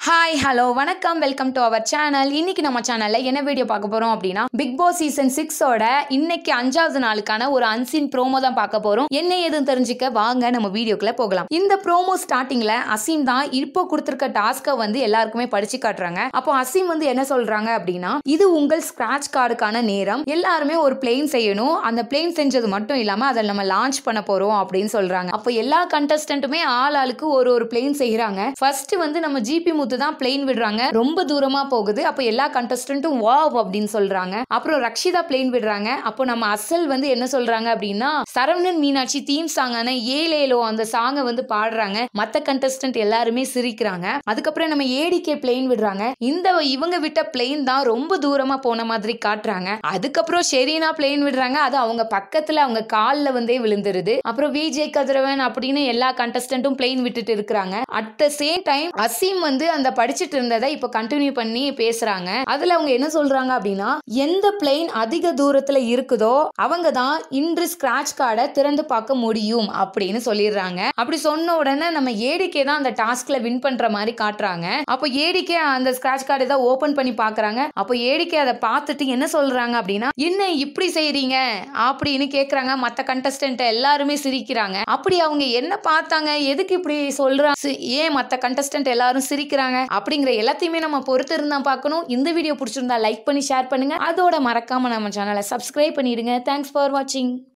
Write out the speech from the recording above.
hi hello வணக்கம் welcome to our channel இன்னைக்கு நம்ம சேனல்ல என்ன வீடியோ பார்க்க போறோம் அப்படின்னா பிக் பாஸ் சீசன் சிக்ஸோட இன்னைக்கு அஞ்சாவது நாளுக்கான ஒரு அன்சீன் ப்ரோமோ தான் பார்க்க போறோம் என்ன ஏதுன்னு தெரிஞ்சுக்க வாங்க நம்ம வீடியோக்குள்ள போகலாம் இந்த ப்ரோமோ ஸ்டார்டிங்ல அசீம் தான் இப்போ கொடுத்துருக்க டாஸ்க்கை வந்து எல்லாருக்குமே படிச்சு காட்டுறாங்க அப்போ அசீம் வந்து என்ன சொல்றாங்க அப்படின்னா இது உங்கள் ஸ்கிராட்ச் கார்டுக்கான நேரம் எல்லாருமே ஒரு பிளேன் செய்யணும் அந்த பிளேன் செஞ்சது மட்டும் இல்லாம அதை நம்ம லான்ச் பண்ண போறோம் அப்படின்னு சொல்றாங்க அப்போ எல்லா கண்டஸ்டன்ட்டுமே ஆள் ஆளுக்கு ஒரு ஒரு பிளேன் செய்யறாங்க ஃபர்ஸ்ட் வந்து நம்ம ஜிபி முத்து தான் பிளேன் விடுறாங்க ரொம்ப தூரமா போகுது அப்போ எல்லா கண்டஸ்டன்ட்டும் வாவ் அப்படின்னு சொல்றாங்க அப்புறம் ரக்ஷிதா பிளேன் விடுறாங்க அப்போ நம்ம அசல் வந்து என்ன சொல்றாங்க அப்படின்னா சரவணன் மீனாட்சி தீம் சாங்கான ஏலேலோ அந்த சாங்கை வந்து பாடுறாங்க மத்த கண்டஸ்டன்ட் எல்லாருமே சிரிக்கிறாங்க அதுக்கப்புறம் நம்ம ஏடிகே பிளேன் விடுறாங்க இந்த இவங்க விட்ட பிளேன் தான் ரொம்ப தூரமா போன மாதிரி காட்டுறாங்க அதுக்கப்புறம் ஷெரீனா பிளேன் விடுறாங்க அது அவங்க பக்கத்துல அவங்க கால்ல வந்தே விழுந்துருது அப்புறம் விஜய் கதிரவன் அப்படின்னு எல்லா கண்டஸ்டன்ட்டும் பிளேன் விட்டுட்டு இருக்கிறாங்க at the same time Azeem வந்து அந்த படிச்சுட்டு இருந்ததை இப்போ கண்டினியூ பண்ணி பேசுறாங்க அதுல அவங்க என்ன சொல்றாங்க அப்படின்னா எந்த பிளேன் அதிக தூரத்துல இருக்குதோ அவங்க தான் இன்று ஸ்கிராட்ச் கார்டை திறந்து பார்க்க முடியும் அப்படின்னு சொல்லிடுறாங்க அப்படி சொன்ன உடனே நம்ம ஏடிக்கே தான் அந்த டாஸ்க்ல வின் பண்ற மாதிரி காட்டுறாங்க அப்போ ஏடிக்கே அந்த ஸ்கிராட்ச் கார்டை தான் ஓபன் பண்ணி பாக்குறாங்க அப்போ ஏடிக்கே அதை பார்த்துட்டு என்ன சொல்றாங்க அப்படின்னா என்ன இப்படி செய்றீங்க அப்படின்னு கேக்குறாங்க மத்த கண்டஸ்டன்ட் எல்லாருமே சிரிக்கிறாங்க அப்படி அவங்க என்ன பார்த்தாங்க எதுக்கு இப்படி சொல்றாங்க சி- ஏன் மத்த கண்டஸ்டன்ட் எல்லாரும் சிரிக்கிறாங்க அப்படிங்கிற எல்லாத்தையுமே நம்ம பொறுத்து இருந்தா பார்க்கணும் இந்த வீடியோ பிடிச்சிருந்தா லைக் பண்ணி ஷேர் பண்ணுங்க அதோட மறக்காம நம்ம சேனலை சப்ஸ்கிரைப் பண்ணிடுங்க தேங்க்ஸ் ஃபார் வாட்சிங்